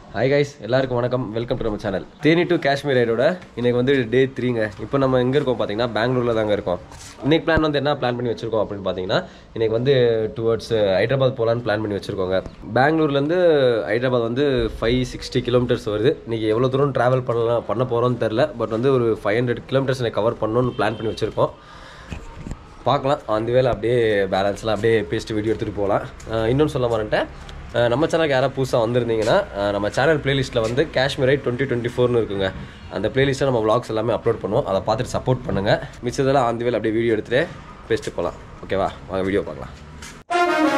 Hi guys எல்லாருக்கும் வணக்கம் welcome to நம்ம சேனல் தேனி டு காஷ்மீர் ரைடோட இன்னைக்கு வந்து டே த்ரீங்க இப்போ நம்ம எங்கே இருக்கோம் பார்த்தீங்கன்னா பெங்களூரில் தாங்க இருக்கோம் இன்னைக்கு பிளான் வந்து என்ன பிளான் பண்ணி வச்சிருக்கோம் அப்படின்னு பார்த்தீங்கன்னா இன்னைக்கு வந்து டுவர்ட்ஸ் ஹைதராபாத் போகலான்னு பிளான் பண்ணி வச்சிருக்கோங்க பெங்களூர்லேருந்து ஹைதராபாத் வந்து ஃபைவ் சிக்ஸ்டி கிலோமீட்டர்ஸ் வருது இன்னைக்கு எவ்வளோ தூரம் ட்ராவல் பண்ணலாம் பண்ண போகிறோம்னு தெரில பட் வந்து ஒரு ஃபைவ் ஹண்ட்ரட் கிலோமீட்டர்ஸ் எனக்கு கவர் பண்ணணும்னு பிளான் பண்ணி வச்சிருக்கோம் பார்க்கலாம் அந்த வேலை அப்படியே பேலன்ஸ்லாம் அப்படியே பேசிட்டு வீடியோ எடுத்துகிட்டு போகலாம் இன்னொன்று சொல்ல மாட்டேன் நம்ம சேனலுக்கு யாராவது புதுசாக வந்திருந்தீங்கன்னா அஹ் நம்ம சேனல் பிளேலிஸ்ட்டில் வந்து காஷ்மீரை டுவெண்ட்டி டுவெண்ட்டி ஃபோர்னு இருக்குங்க அந்த பிளேலிஸ்ட்டில் நம்ம vlogs எல்லாமே அப்லோட் பண்ணுவோம் அதை பார்த்துட்டு சப்போர்ட் பண்ணுங்கள் மிச்சதெல்லாம் அந்த வேலை அப்படியே வீடியோ எடுத்துகிட்டு பேசிட்டு போகலாம் ஓகேவா வாங்க வீடியோ பார்க்கலாம்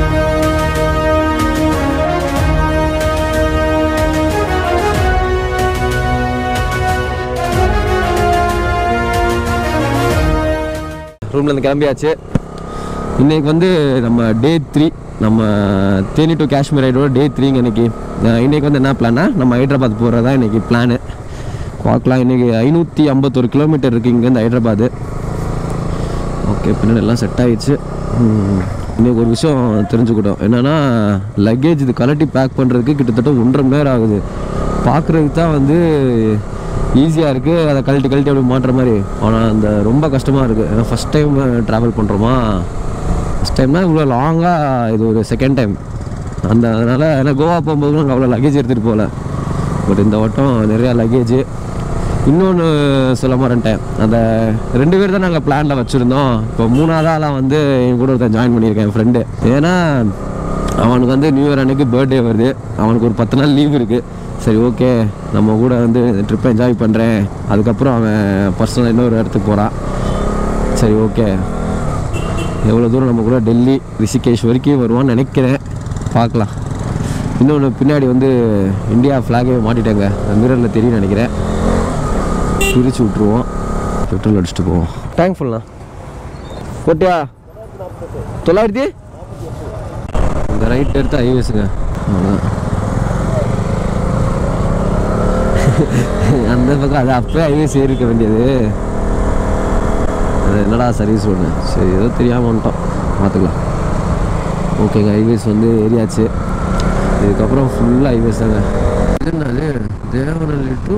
ரூம்லேருந்து கிளம்பியாச்சு இன்னைக்கு வந்து நம்ம டே த்ரீ நம்ம தேனி டு காஷ்மீர் ரைடோட டே த்ரீங்க இன்னைக்கு அஹ் இன்னைக்கு வந்து என்ன பிளான்னா நம்ம ஹைதராபாத் போகிறதா இன்னைக்கு பிளானு பார்க்கலாம் இன்னைக்கு ஐநூற்றி ஐம்பத்தொரு கிலோமீட்டர் இருக்குது இங்கேருந்து ஹைதராபாத் ஓகே பின்னாடி எல்லாம் செட் ஆயிடுச்சு ம், இன்னைக்கு ஒரு விஷயம் தெரிஞ்சுக்கிட்டோம் என்னென்னா லக்கேஜ் இது கலட்டி பேக் பண்ணுறதுக்கு கிட்டத்தட்ட ஒன்றரை மணி நேரம் ஆகுது பார்க்குறதுக்கு தான் வந்து ஈஸியாக இருக்குது அதை கழட்டி கழட்டி அப்படி மாட்டுற மாதிரி ஆனால் அந்த ரொம்ப கஷ்டமாக இருக்குது ஏன்னா ஃபஸ்ட் டைம் ட்ராவல் பண்ணுறோமா ஃபஸ்ட் டைம்னா இவ்வளோ லாங்காக இது ஒரு செகண்ட் டைம் அந்த அதனால் ஏன்னா கோவா போகும்போது நாங்கள் அவ்வளோ லக்கேஜ் எடுத்துகிட்டு போகல பட் இந்த வட்டம் நிறையா லக்கேஜ் இன்னொன்று சொல்ல மாட்டேன் அந்த ரெண்டு பேர் தான் நாங்கள் பிளானில் வச்சுருந்தோம் இப்போ மூணாவது ஆளாக வந்து என் கூட ஒருத்தன் ஜாயின் பண்ணியிருக்கேன் என் ஃப்ரெண்டு ஏன்னா அவனுக்கு வந்து நியூ இயர் அன்னைக்கு பர்த்டே வருது அவனுக்கு ஒரு பத்து நாள் லீவ் இருக்குது சரி ஓகே நம்ம கூட வந்து ட்ரிப்பை என்ஜாய் பண்ணுறேன் அதுக்கப்புறம் அவன் பர்சனல் இன்னொரு இடத்துக்கு போகிறான் சரி ஓகே எவ்வளோ தூரம் நம்ம கூட டெல்லி ரிஷிகேஷ் வரைக்கும் வருவான்னு நினைக்கிறேன் பார்க்கலாம் இன்னொன்று பின்னாடி வந்து இந்தியா ஃப்ளாகே மாட்டிட்டாங்க மிரரில் தெரியும் நினைக்கிறேன் பிரித்து விட்ருவோம் பெட்ரோல் அடிச்சுட்டு போவோம் டேங்க் ஃபுல்லா போட்டியா தொள்ளாயிரத்தி இந்த ரைட் எடுத்து ஹைவேஸுங்க அவ்வளோதான் அந்த பக்கம் அது அப்பவே ஹைவேஸ் ஏறி இருக்க வேண்டியது அது என்னடா சர்வீஸ் ஒன்று சரி ஏதோ தெரியாமல் வந்துட்டோம் பார்த்துக்கலாம் ஓகேங்க ஹைவேஸ் வந்து ஏரியாச்சு இதுக்கப்புறம் ஃபுல்லாக ஹைவேஸ் தாங்க என்னது தேவனல்லி டு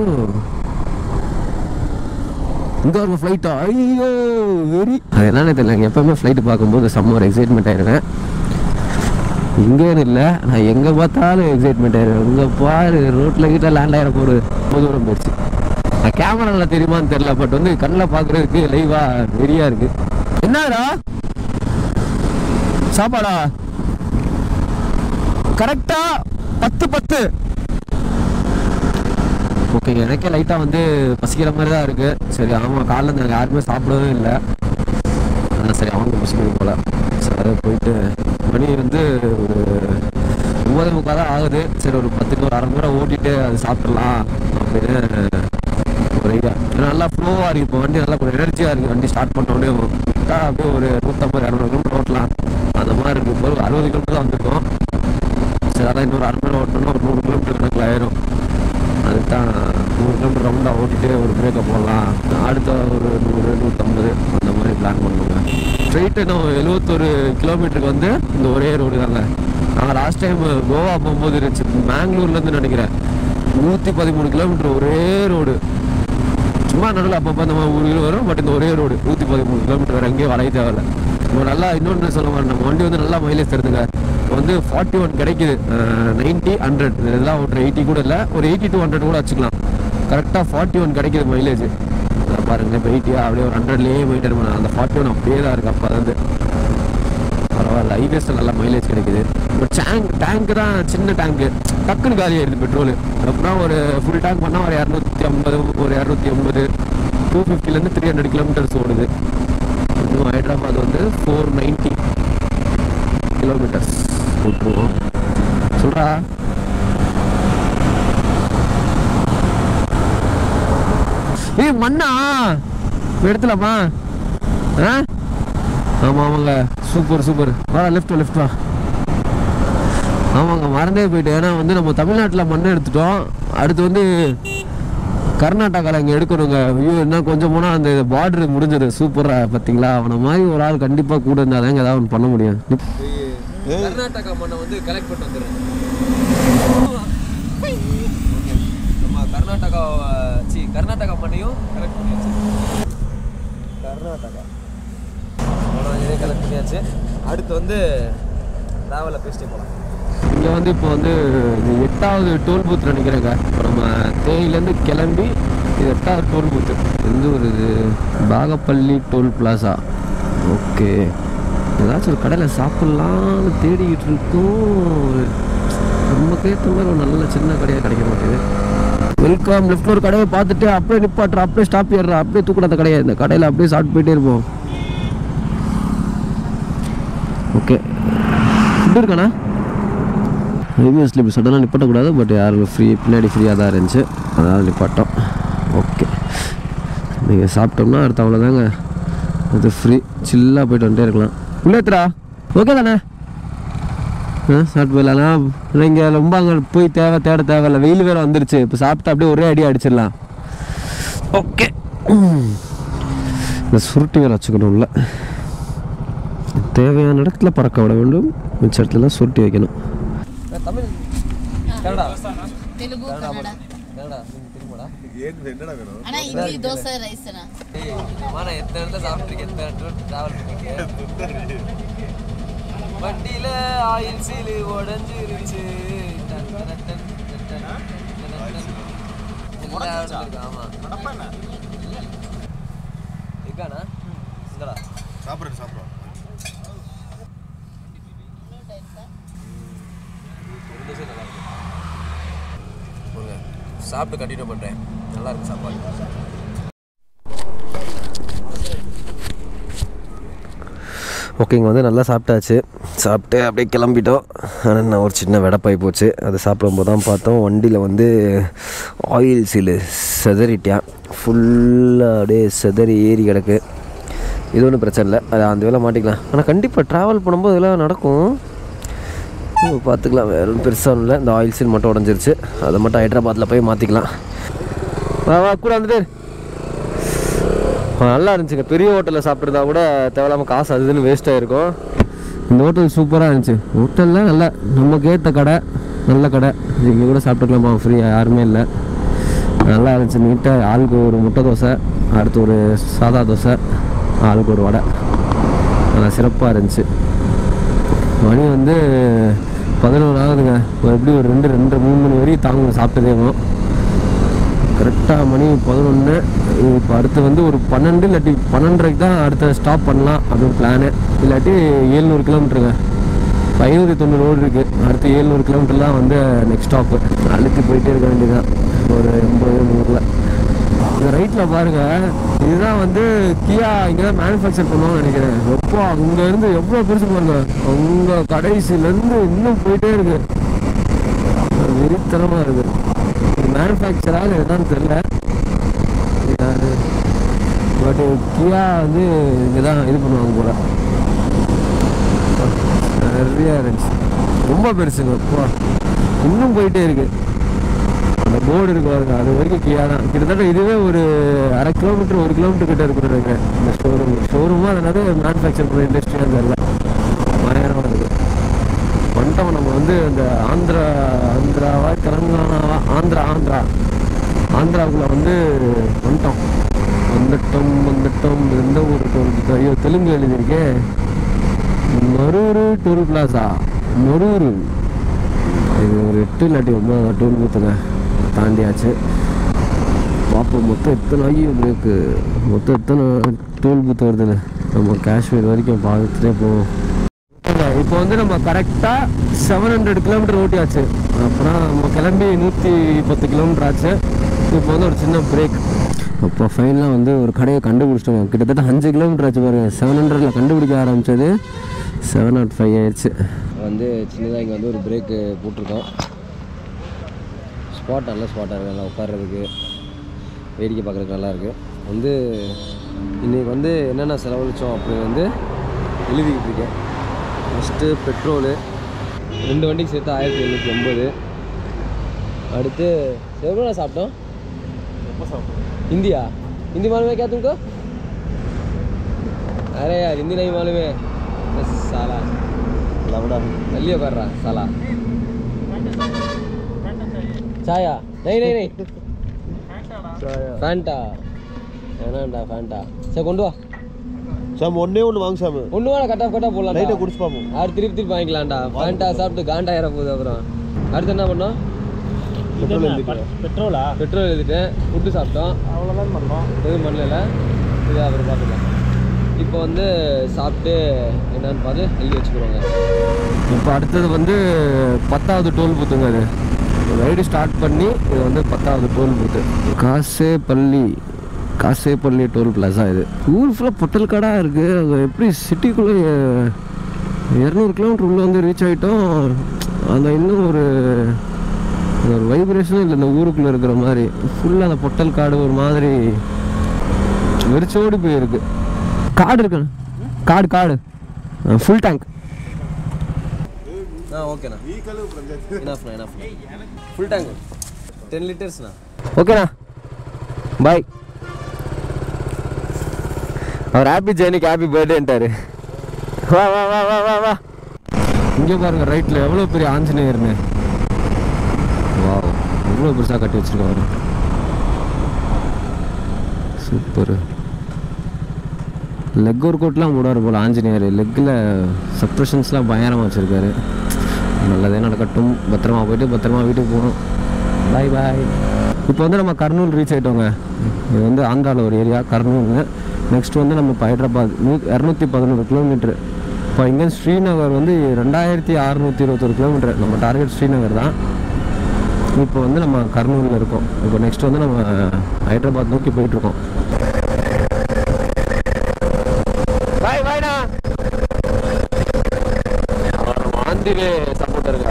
இங்கே ஒரு ஃப்ளைட்டா ஐயோ வெரி அது என்னன்னு தெரியல எப்பவுமே ஃப்ளைட்டு பார்க்கும்போது செம்ம ஒரு எக்ஸைட்மெண்ட் ஆயிடுவேன் இங்கேன்னு இல்லை நான் எங்கே பார்த்தாலும் எக்ஸைட்மெண்ட் ஆயிடுவேன் இங்கே பாரு ரோட்டில் கிட்ட லேண்ட் ஆகிற போகிற தூரம் போயிடுச்சு நான் கேமராவில் தெரியுமான்னு தெரியல பட் வந்து கண்ணில் பார்க்குறதுக்கு லைவாக வெறியாக இருக்கு என்னடா சாப்பாடா கரெக்டா பத்து பத்து ஓகே எனக்கே லைட்டாக வந்து பசிக்கிற மாதிரி தான் இருக்கு சரி ஆமாம் காலைல இருந்து எனக்கு யாருமே சாப்பிடவே இல்லை அதான் சரி அவங்க பசிக்கிறது போல சரி அதை போயிட்டு மணி வந்து ஒரு ஒன்பது முக்கால் தான் ஆகுது சரி ஒரு பத்துக்கு ஒரு அரை மணி நேரம் ஓட்டிட்டு அது சாப்பிட்றலாம் அப்படின்னு ஒரு ஐடியா நல்லா ஃப்ளோவாக இருக்குது இப்போ வண்டி நல்லா கொஞ்சம் எனர்ஜியாக இருக்குது வண்டி ஸ்டார்ட் பண்ண உடனே விட்டா அப்படியே ஒரு நூற்றம்பது இரநூறு கிலோமீட்டர் ஓட்டலாம் அந்த மாதிரி இருக்கும் இப்போ ஒரு அறுபது கிலோமீட்டர் தான் வந்திருக்கோம் சரி அதான் இன்னொரு அரை மணி நேரம் ஓட்டணும்னா ஒரு நூறு கிலோமீட்டர் கணக்கில் ஆயிரும் அதுக்கு தான் நூறு கிலோமீட்டர் ரவுண்டாக ஓட்டிட்டு ஒரு பிரேக்கை போடலாம் அடுத்த ஒரு நூறு நூற்றம்பது அந்த மாதிரி பிளான் பண்ணுவாங்க ஸ்ட்ரெயிட் இன்னும் எழுபத்தொரு கிலோமீட்டருக்கு வந்து இந்த ஒரே ரோடு தாங்க நாங்கள் லாஸ்ட் டைம் கோவா போகும்போது இருந்துச்சு மேங்களூர்லேருந்து நினைக்கிறேன் நூற்றி பதிமூணு கிலோமீட்டர் ஒரே ரோடு சும்மா நடுவில் அப்பப்போ அந்த மாதிரி ஊர் கீழ் வரும் பட் இந்த ஒரே ரோடு நூற்றி பதிமூணு கிலோமீட்டர் வேறு எங்கேயும் வளைய தேவையில்ல இப்போ நல்லா இன்னொன்று சொல்ல மாட்டேன் நம்ம வண்டி வந்து நல்லா மைலேஜ் தருதுங்க இப்போ வந்து ஃபார்ட்டி ஒன் கிடைக்குது நைன்ட்டி ஹண்ட்ரட் இதெல்லாம் ஒரு எயிட்டி கூட இல்லை ஒரு எயிட்டி டூ ஹண்ட்ரட் கூட வச்சுக்கலாம் கரெக்டாக ஃபார்ட்டி ஒன் கிடைக்குது மைலேஜ் பாருங்க இப்போ எயிட்டியா அப்படியே ஒரு ஹண்ட்ரட்லேயே மெயின்டைன் பண்ண அந்த ஃபார்ட்டி ஒன் அப்படியே தான் இருக்குது அப்போ வந்து பரவாயில்ல ஹைவேஸில் நல்லா மைலேஜ் கிடைக்குது இப்போ டேங்க் டேங்க் தான் சின்ன டேங்க்கு டக்குன்னு காலி ஆயிடுது பெட்ரோல் அப்புறம் ஒரு ஃபுல் டேங்க் பண்ணால் ஒரு இரநூத்தி ஐம்பது ஒரு இரநூத்தி ஐம்பது டூ ஃபிஃப்டிலேருந்து த்ரீ ஹண்ட்ரட் கிலோமீட்டர்ஸ் ஓடுது இன்னும் ஹைதராபாத் வந்து ஃபோர் நைன்ட்டி கிலோமீட்டர்ஸ் விட்டுருவோம் சொல்கிறா ஏய் மண்ணா எடுத்துலாமா ஆ ஆமாம் ஆமாங்க சூப்பர் சூப்பர் வா லெஃப்ட் லெஃப்ட் வா ஆமாங்க மறந்தே போயிட்டு ஏன்னா வந்து நம்ம தமிழ்நாட்டில் மண்ணை எடுத்துட்டோம் அடுத்து வந்து கர்நாடகாவில் இங்கே எடுக்கணுங்க ஐயோ என்ன கொஞ்சம் போனால் அந்த பார்டர் முடிஞ்சது சூப்பராக பார்த்தீங்களா அவனை மாதிரி ஒரு ஆள் கண்டிப்பாக கூட இருந்தால் தாங்க ஏதாவது ஒன்று பண்ண முடியும் கர்நாடகா மண்ணை வந்து கலெக்ட் பண்ணிட்டு வந்துடுறேன் அடுத்து வந்து ட்ராவலில் பேசிட்டு போகலாம் இங்கே வந்து இப்போ வந்து இது எட்டாவது டோல் பூத் நினைக்கிறேங்க இப்போ நம்ம தேனிலேருந்து கிளம்பி இது எட்டாவது டோல் பூத்து எந்த ஒரு இது பாகப்பள்ளி டோல் பிளாசா ஓகே ஏதாச்சும் ஒரு கடையில் சாப்பிட்லான்னு தேடிக்கிட்டு இருக்கோம் நமக்கு ஏற்ற மாதிரி ஒரு நல்ல சின்ன கடையாக கிடைக்க மாட்டேங்குது வெல்கம் லெஃப்ட் ஒரு கடையை பார்த்துட்டு அப்படியே நிப்பாட்டுற அப்படியே ஸ்டாப் ஏறுறா அப்படியே தூக்கிடாத கடையை இந்த கடையில் அப்படியே சாப்பிட்டு போயிட்டே இருப்போம் ஓகே ஃபுட்டு இருக்காண்ணா ரிவ்யூஸில் இப்படி சடனாக நிப்பாட்டக்கூடாது பட் யாரும் ஃப்ரீ பின்னாடி ஃப்ரீயாக தான் இருந்துச்சு அதனால் நிப்பாட்டோம் ஓகே நீங்கள் சாப்பிட்டோம்னா அடுத்த அவ்வளோதாங்க அது ஃப்ரீ சில்லாக போயிட்டு வந்துட்டே இருக்கலாம் உள்ளேத்துறா ஓகே தானே ஆ சாப்பிட்டு போயிடலாம் இங்கே ரொம்ப அங்கே போய் தேவை தேட தேவையில்ல வெயில் வேறு வந்துருச்சு இப்போ சாப்பிட்டு அப்படியே ஒரே அடி அடிச்சிடலாம் ஓகே இந்த சுருட்டி வேறு வச்சுக்கணும் உள்ள தேவையான இடத்துல பறக்க விட வேண்டும் மிச்ச இடத்துலலாம் சுருட்டி வைக்கணும் தமிழ் கன்னடா తెలుగు కన్నడ கன்னடா திரும்படா అన్న ఇడ్లీ దోశ రైస్ అన్న ஏய் நான் எத்தனை இடத்துல சாப்பிட்ருக்கேன் எத்தனை இடத்துல ட்ராவல் பண்ணிருக்கேன் வண்டியில ஆயில் சீலு உடஞ்சிருச்சு டன் டன் டன் டன் டன் டன் டன். எல்லா இடத்துலயும் இருக்கு, ஆமா எக்காண்ணா இங்கடா சாப்பிட்றேன் சாப்பிட்றோம் ஒரு தோசை நல்லா இருக்கு போங்க சாப்பிட்டு கண்டினியூ பண்ணுறேன் நல்லா இருக்கு சாப்பாடு ஓகே இங்கே வந்து நல்லா சாப்பிட்டாச்சு சாப்பிட்டு அப்படியே கிளம்பிட்டோம் ஆனால் நான் ஒரு சின்ன வெடப்பாய் போச்சு அது சாப்பிடும்போது தான் பார்த்தோம் வண்டியில் வந்து ஆயில் சீலு செதறிட்டேன் ஃபுல்லாக அப்படியே செதறி ஏறி கிடக்கு இது ஒன்றும் பிரச்சனை இல்லை அது அந்த வேலை மாட்டிக்கலாம் ஆனால் கண்டிப்பாக ட்ராவல் பண்ணும்போது இதெல்லாம் நடக்கும் ஓ, பார்த்துக்கலாம் வேற ஒன்றும் பெருசாக இல்லை இந்த ஆயில் சீல் மட்டும் உடஞ்சிருச்சு அதை மட்டும் ஹைதராபாத்தில் போய் மாற்றிக்கலாம் வா வா கூட வந்துட்டு நல்லா இருந்துச்சுங்க பெரிய ஹோட்டலில் சாப்பிட்ருந்தா கூட தேவையில்லாமல் காசு அது இதுன்னு வேஸ்ட் ஆகிருக்கும் இந்த ஹோட்டல் சூப்பராக இருந்துச்சு ஹோட்டலில் நல்ல நமக்கு ஏற்ற கடை நல்ல கடை இங்கே கூட சாப்பிட்டுக்கலாமா ஃப்ரீயாக யாருமே இல்லை நல்லா இருந்துச்சு நீட்டாக ஆளுக்கு ஒரு முட்டை தோசை அடுத்து ஒரு சாதா தோசை ஆளுக்கு ஒரு வடை நல்லா சிறப்பாக இருந்துச்சு மணி வந்து பதினோரு ஆகுதுங்க ஒரு எப்படி ஒரு ரெண்டு ரெண்டு மூணு மணி வரையும் தாங்க சாப்பிட்டதேவும் கரெக்டாக மணி பதினொன்று இப்போ அடுத்து வந்து ஒரு பன்னெண்டு இல்லாட்டி பன்னெண்டரைக்கு தான் அடுத்த ஸ்டாப் பண்ணலாம் அப்படின்னு பிளானு இல்லாட்டி ஏழ்நூறு கிலோமீட்டருங்க ஐநூற்றி தொண்ணூறு ரோடு இருக்குது அடுத்து ஏழ்நூறு கிலோமீட்டர் தான் வந்து நெக்ஸ்ட் ஸ்டாப்பு அழுத்தி போயிட்டே இருக்க வேண்டியதுதான் ஒரு எண்பது நூறில் இந்த ரைட்டில் பாருங்க இதுதான் வந்து கியா இங்கே தான் மேனுஃபேக்சர் பண்ணுவாங்கன்னு நினைக்கிறேன் எப்போ அங்கேருந்து எவ்வளோ பெருசு பாருங்க அவங்க கடைசியிலேருந்து இன்னும் போயிட்டே இருக்கு வெறித்தனமாக இருக்கு இது மேனுஃபேக்சராக என்னன்னு தெரியல யாரு பட் கியா வந்து இங்கே தான் இது பண்ணுவாங்க போல நிறையா இருந்துச்சு ரொம்ப பெருசுங்க அப்பா இன்னும் போயிட்டே இருக்கு அந்த போர்டு இருக்கு பாருங்க அது வரைக்கும் கியா தான் கிட்டத்தட்ட இதுவே ஒரு அரை கிலோமீட்டர் ஒரு கிலோமீட்டர் கிட்ட இருக்கு நினைக்கிறேன் இந்த ஷோரூம் ஷோரூமாக அதனால மேனுஃபேக்சர் பண்ணுற இண்டஸ்ட்ரியாக தெரியல பயங்கரமாக இருக்கு வந்துட்டோம் நம்ம வந்து அந்த ஆந்திரா ஆந்திராவா தெலுங்கானாவா ஆந்திரா ஆந்திரா ஆந்திராவுக்குள்ள வந்து வந்துட்டோம் வந்துட்டோம் வந்துட்டோம் எந்த ஊர் டோல் ஐயோ தெலுங்கு எழுதியிருக்கேன் நொரூரு டோல் பிளாசா நொரூரு இது ஒரு எட்டு இல்லாட்டி ஒன்பது டோல் பூத்துங்க தாண்டியாச்சு பார்ப்போம் மொத்தம் எத்தனை ஐயோ பிரேக்கு மொத்தம் எத்தனை டோல் பூத்து வருதுன்னு நம்ம காஷ்மீர் வரைக்கும் பார்த்துட்டே போவோம் இப்போ வந்து நம்ம கரெக்டாக செவன் ஹண்ட்ரட் கிலோமீட்டர் ஓட்டியாச்சு அப்புறம் நம்ம கிளம்பி நூற்றி பத்து கிலோமீட்டர் ஆச்சு இப்போ வந்து ஒரு சின்ன பிரேக் அப்போ ஃபைனலாக வந்து ஒரு கடையை கண்டுபிடிச்சிட்டோம் கிட்டத்தட்ட அஞ்சு கிலோமீட்டர் ஆச்சு பாருங்க செவன் ஹண்ட்ரடில் கண்டுபிடிக்க ஆரம்பிச்சது செவன் நாட் ஃபைவ் ஆயிடுச்சு வந்து சின்னதாக இங்கே வந்து ஒரு பிரேக்கு போட்டிருக்கோம் ஸ்பாட் நல்ல ஸ்பாட்டாக இருக்குது நல்லா உட்கார்றதுக்கு வேடிக்கை பார்க்குறதுக்கு நல்லா இருக்கு வந்து இன்றைக்கி வந்து என்னென்ன செலவழித்தோம் அப்படி வந்து எழுதிக்கிட்டு இருக்கேன் ஃபஸ்ட்டு பெட்ரோலு ரெண்டு வண்டிக்கு சேர்த்து ஆயிரத்தி எழுநூற்றி எண்பது அடுத்து எவ்வளோ சாப்பிட்டோம் हिंदी आ हिंदी मालूम है क्या तुमको अरे यार हिंदी नहीं मालूम है बस साला लवड़ा जल्दी कर रहा साला चाया नहीं नहीं नहीं ஃபேண்டா வேணாண்டா ஃபேண்டா சரி கொண்டு வா சாம் ஒன்னே ஒன்று வாங்க சாமி ஒன்று வேணா கட்டா கட்டா போடலாம் லைட்டை குடிச்சு பார்ப்போம் அடுத்து திருப்பி திருப்பி வாங்கிக்கலாம்டா ஃபேண்டா சாப்பிட்டு காண்டாயிர போகுது அப்புறம் அடுத்து என்ன பண்ணோம் பெட்ரோல் எழுதிக்கிறேன் பெட்ரோலா பெட்ரோல் எழுதிட்டேன் ஃபுட்டு சாப்பிட்டோம் அவ்வளோதான் பண்ணோம் எதுவும் பண்ணல இது அப்புறம் பார்த்துக்கலாம் இப்போ வந்து சாப்பிட்டு என்னன்னு பார்த்து எழுதி வச்சுக்கிறோங்க இப்போ அடுத்தது வந்து பத்தாவது டோல் பூத்துங்க அது ரைடு ஸ்டார்ட் பண்ணி இது வந்து பத்தாவது டோல் பூத்து காசேப்பள்ளி காசேப்பள்ளி டோல் பிளாஸா இது ஊர் ஃபுல்லாக பொட்டல் காடாக இருக்குது அது எப்படி சிட்டிக்குள்ளே இரநூறு கிலோமீட்டர் உள்ளே வந்து ரீச் ஆகிட்டோம் அந்த இன்னும் ஒரு ஒரு வைப்ரேஷனும் இல்லை இந்த ஊருக்குள்ளே இருக்கிற மாதிரி ஃபுல்லாக அந்த பொட்டல் காடு ஒரு மாதிரி வெறிச்சோடி போயிருக்கு காடு இருக்கு காடு காடு ஃபுல் டேங்க் ஆ ஓகேண்ணா இனஃப்ண்ணா இனஃப் ஃபுல் டேங்க் டென் லிட்டர்ஸ்ண்ணா ஓகேண்ணா பாய் அவர் ஹாப்பி ஜேர்னிக்கு ஹாப்பி பர்த்டேன்ட்டாரு வா வா வா வா வா வா இங்கே பாருங்க ரைட்டில் எவ்வளோ பெரிய ஆஞ்சநேயர்னு வா எவ்வளோ பெருசாக கட்டி வச்சிருக்காரு சூப்பர் லெக் ஒர்க் அவுட்லாம் போடுவார் போல் ஆஞ்சநேயர் லெக்கில் சப்ரஷன்ஸ்லாம் பயங்கரமாக வச்சுருக்காரு நல்லதே நடக்கட்டும் பத்திரமா போயிட்டு பத்திரமா வீட்டுக்கு போகணும் பாய் பாய் இப்போ வந்து நம்ம கர்னூல் ரீச் ஆகிட்டோங்க இது வந்து ஆந்திராவில் ஒரு ஏரியா கர்னூல்னு நெக்ஸ்ட் வந்து நம்ம இப்போ ஹைதராபாத் நூ இரநூத்தி பதினோரு கிலோமீட்ரு இப்போ இங்கே ஸ்ரீநகர் வந்து ரெண்டாயிரத்தி அறநூற்றி இருபத்தொரு கிலோமீட்டர் நம்ம டார்கெட் ஸ்ரீநகர் தான் இப்போ வந்து நம்ம கர்னூலில் இருக்கோம் இப்போ நெக்ஸ்ட் வந்து நம்ம ஹைதராபாத் நோக்கி போயிட்டுருக்கோம் பாய் பாய்டா அவர் நம்ம ஆந்திரே சப்போர்ட்டருங்க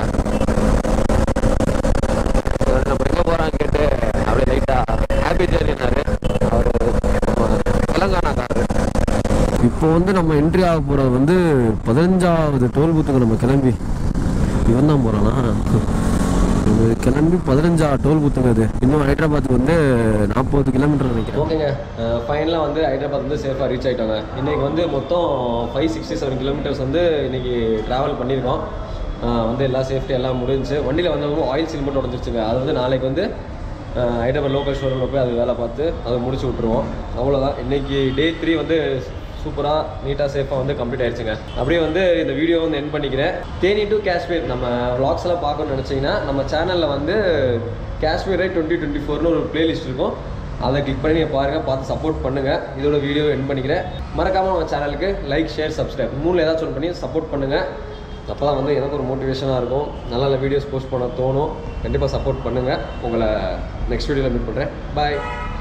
நம்ம எங்கே போகிறான்னு கேட்டு அப்படியே லைட்டாக ஹாப்பி ஜேர்னினாரு அவர் தெலங்கானாக்காரரு இப்போ வந்து நம்ம என்ட்ரி ஆக போகிறது வந்து பதினஞ்சாவது டோல் பூத்துக்கு நம்ம கிளம்பி இவன் தான் போகிறானா இது கிளம்பி பதினஞ்சா டோல் பூத்துங்க இது இன்னும் ஹைதராபாத்துக்கு வந்து நாற்பது கிலோமீட்டர் நினைக்கிறேன் ஓகேங்க ஃபைனலாக வந்து ஹைதராபாத் வந்து சேஃபாக ரீச் ஆகிட்டோங்க இன்றைக்கி வந்து மொத்தம் ஃபைவ் சிக்ஸ்டி செவன் கிலோமீட்டர்ஸ் வந்து இன்றைக்கி ட்ராவல் பண்ணியிருக்கோம் அஹ் வந்து எல்லா சேஃப்டி எல்லாம் முடிஞ்சுச்சு வண்டியில் வந்து ஆயில் சீல் மட்டும் உடஞ்சிருச்சுங்க அது வந்து நாளைக்கு வந்து அஹ் ஹைதராபாத் லோக்கல் ஷோரூமில் போய் அது வேலை பார்த்து அதை முடிச்சு விட்ருவோம் அவ்வளோதான் இன்றைக்கி டே த்ரீ வந்து சூப்பராக நீட்டாக சேஃபாக வந்து கம்ப்ளீட் ஆயிடுச்சுங்க அப்படியே வந்து இந்த வீடியோ வந்து என் பண்ணிக்கிறேன் தேனி டு காஷ்மீர் நம்ம vlogs எல்லாம் பார்க்கணும்னு நினச்சிங்கன்னா நம்ம சேனலில் வந்து காஷ்மீர் ரைட் டுவெண்ட்டி டுவெண்ட்டி ஃபோர்னு ஒரு பிளேலிஸ்ட் இருக்கும் அதை கிளிக் பண்ணி நீங்கள் பாருங்கள் பார்த்து சப்போர்ட் பண்ணுங்கள் இதோட வீடியோ என் பண்ணிக்கிறேன் மறக்காமல் நம்ம சேனலுக்கு லைக் ஷேர் சப்ஸ்கிரைப் மூணு ஏதாச்சும் ஒன்று பண்ணி சப்போர்ட் பண்ணுங்கள் அப்போ தான் வந்து எனக்கு ஒரு மோட்டிவேஷனாக இருக்கும் நல்ல நல்ல வீடியோஸ் போஸ்ட் பண்ண தோணும் கண்டிப்பாக சப்போர்ட் பண்ணுங்கள் உங்களை நெக்ஸ்ட் வீடியோவில் மீட் பண்ணுறேன் பாய்